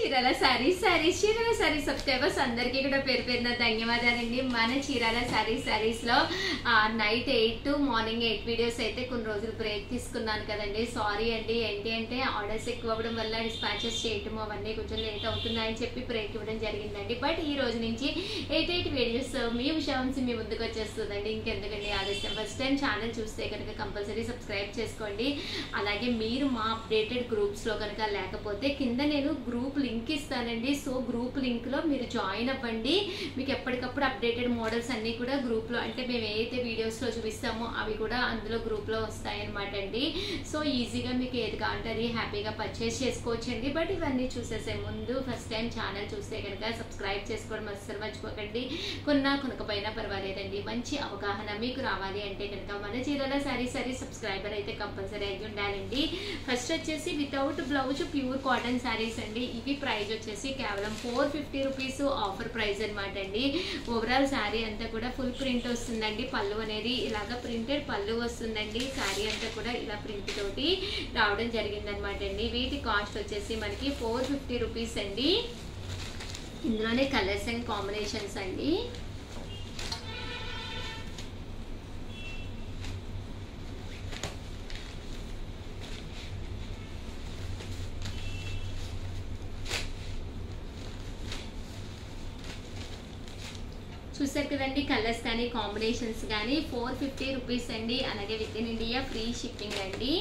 Chirala saris saris Chirala saris subscribers అందరికీ కూడా పేరు పేరున ధన్యవాదాలండి మన చీరాల శారీస్ శారీస్ లో night eight to morning eight videos అయితే కొన్ని రోజులు బ్రేక్ తీసుకున్నాను కదండి సారీ అండి ఏంటి అంటే ఆర్డర్స్ ఎక్కువ అవ్వడం వల్ల డిస్పాచెస్ చేయటం అవన్నీ కొంచెం లేట్ అవుతున్నాయని చెప్పి బ్రేక్ ఇవ్వడం జరిగిందండి బట్ ఈ రోజు నుంచి ఎయిట్ ఎయిట్ వీడియోస్ మీ విషయాన్ని మీ ముందుకు వచ్చేస్తుందండి ఇంకెందుకండి ఆలస్యం ఫస్ట్ టైం ఛానల్ చూస్తే కనుక కంపల్సరీ సబ్స్క్రైబ్ చేసుకోండి అలాగే మీరు మా అప్డేటెడ్ గ్రూప్స్ లో కనుక లేకపోతే కింద నేను గ్రూప్ లింక్ ఇస్తానండి సో గ్రూప్ లింక్ లో మీరు జాయిన్ అవ్వండి మీకు ఎప్పటికప్పుడు అప్డేటెడ్ మోడల్స్ అన్ని కూడా గ్రూప్ లో అంటే మేము ఏదైతే వీడియోస్ లో చూపిస్తామో అవి కూడా అందులో గ్రూప్ లో వస్తాయి అనమాట అండి సో ఈజీగా మీకు ఏది కావాలంటే అది హ్యాపీగా పర్చేస్ చేసుకోవచ్చండి బట్ ఇవన్నీ చూసేసే ముందు ఫస్ట్ టైం ఛానల్ చూస్తే కనుక సబ్స్క్రైబ్ చేసుకోవడం అస్సలు మర్చిపోకండి కొన్నా కొనకపోయినా పర్వాలేదండి మంచి అవగాహన మీకు రావాలి అంటే కనుక మన చీరల సారీ సారీ సబ్స్క్రైబర్ అయితే కంపల్సరీ అయి ఉండాలండి ఫస్ట్ వచ్చేసి without blouse pure cotton saris అండి ఇవి ప్రైస్ వచ్చేసి కేవలం four fifty rupees offer price అనమాట అండి ఓవరాల్ శారీ అంతా కూడా ఫుల్ ప్రింట్ వస్తుందండి పళ్ళు అనేది ఇలాగ ప్రింటెడ్ పళ్ళు వస్తుందండి శారీ అంతా కూడా ఇలా ప్రింట్ తోటి రావడం జరిగిందనమాట అండి వీటి కాస్ట్ వచ్చేసి మనకి ఫోర్ ఫిఫ్టీ రూపీస్ అండి ఇందులోనే కలర్స్ అండ్ కాంబినేషన్స్ అండి చూసారు కదండి కలర్స్ కానీ కాంబినేషన్స్ కానీ ఫోర్ ఫిఫ్టీ రూపీస్ అండి అలాగే with in India free shipping అండి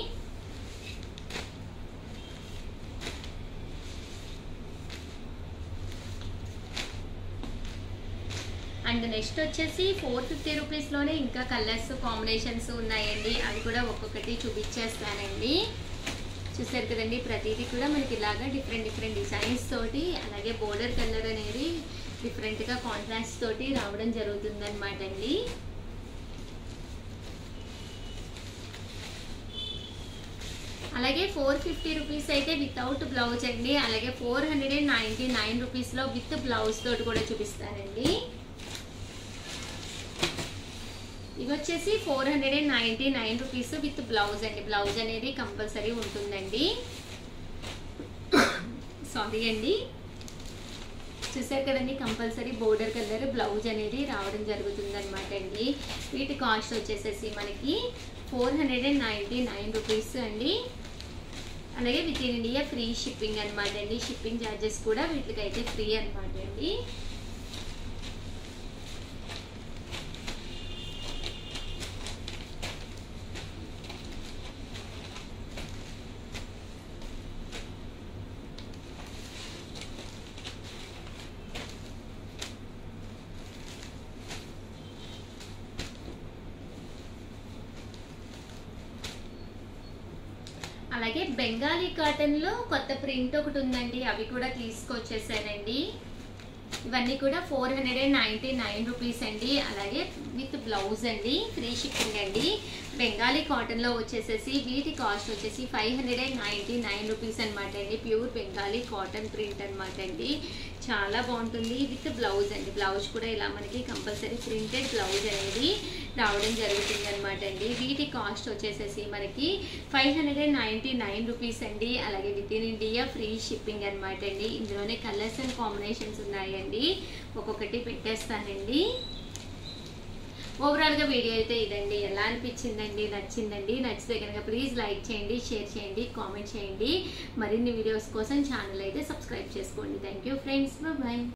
అండ్ నెక్స్ట్ వచ్చేసి ఫోర్ ఫిఫ్టీ రూపీస్లోనే ఇంకా కలర్స్ కాంబినేషన్స్ ఉన్నాయండి అవి కూడా ఒక్కొక్కటి చూపించేస్తానండి చూసారు కదండి ప్రతిదీ కూడా మనకి ఇలాగా డిఫరెంట్ డిఫరెంట్ డిజైన్స్ తోటి అలాగే బోర్డర్ కలర్ అనేది డిఫరెంట్గా కాంట్రాస్ట్ తోటి రావడం జరుగుతుంది అనమాట అండి అలాగే ఫోర్ ఫిఫ్టీ రూపీస్ అయితే వితౌట్ బ్లౌజ్ అండి అలాగే four hundred and ninety nine రూపీస్లో విత్ బ్లౌజ్ తోటి కూడా చూపిస్తానండి ఇవి వచ్చేసి four hundred and ninety nine rupees with blouse అండి బ్లౌజ్ అనేది కంపల్సరీ ఉంటుందండి సారీ అండి చూసారు కదండి కంపల్సరీ బోర్డర్ కలర్ బ్లౌజ్ అనేది రావడం జరుగుతుంది అనమాట అండి వీటి కాస్ట్ వచ్చేసేసి మనకి four hundred and ninety nine rupees అండి అలాగే with in India free shipping అనమాట అండి షిప్పింగ్ ఛార్జెస్ కూడా వీటికైతే ఫ్రీ అనమాట అండి అలాగే బెంగాలీ కాటన్లో కొత్త ప్రింట్ ఒకటి ఉందండి అవి కూడా తీసుకొచ్చేసానండి ఇవన్నీ కూడా four hundred and ninety nine rupees అండి అలాగే విత్ బ్లౌజ్ అండి ఫ్రీ షిప్పింగ్ అండి బెంగాలీ కాటన్లో వచ్చేసేసి వీటి కాస్ట్ వచ్చేసి five hundred and ninety nine rupees అనమాట అండి ప్యూర్ బెంగాలీ కాటన్ ప్రింట్ అనమాట అండి చాలా బాగుంటుంది విత్ బ్లౌజ్ అండి బ్లౌజ్ కూడా ఇలా మనకి కంపల్సరీ ప్రింటెడ్ బ్లౌజ్ అనేది రావడం జరుగుతుంది అనమాట అండి వీటి కాస్ట్ వచ్చేసేసి మనకి five hundred and ninety nine rupees అండి అలాగే with in India free shipping అనమాట అండి ఇందులోనే కలర్స్ అండ్ కాంబినేషన్స్ ఉన్నాయండి ఒక్కొక్కటి పెట్టేస్తానండి ఓవరాల్గా వీడియో అయితే ఇదండి ఎలా అనిపించిందండి నచ్చిందండి నచ్చితే కనుక ప్లీజ్ లైక్ చేయండి షేర్ చేయండి కామెంట్ చేయండి మరిన్ని వీడియోస్ కోసం ఛానల్ అయితే సబ్స్క్రైబ్ చేసుకోండి థ్యాంక్ యూ ఫ్రెండ్స్ బాయ్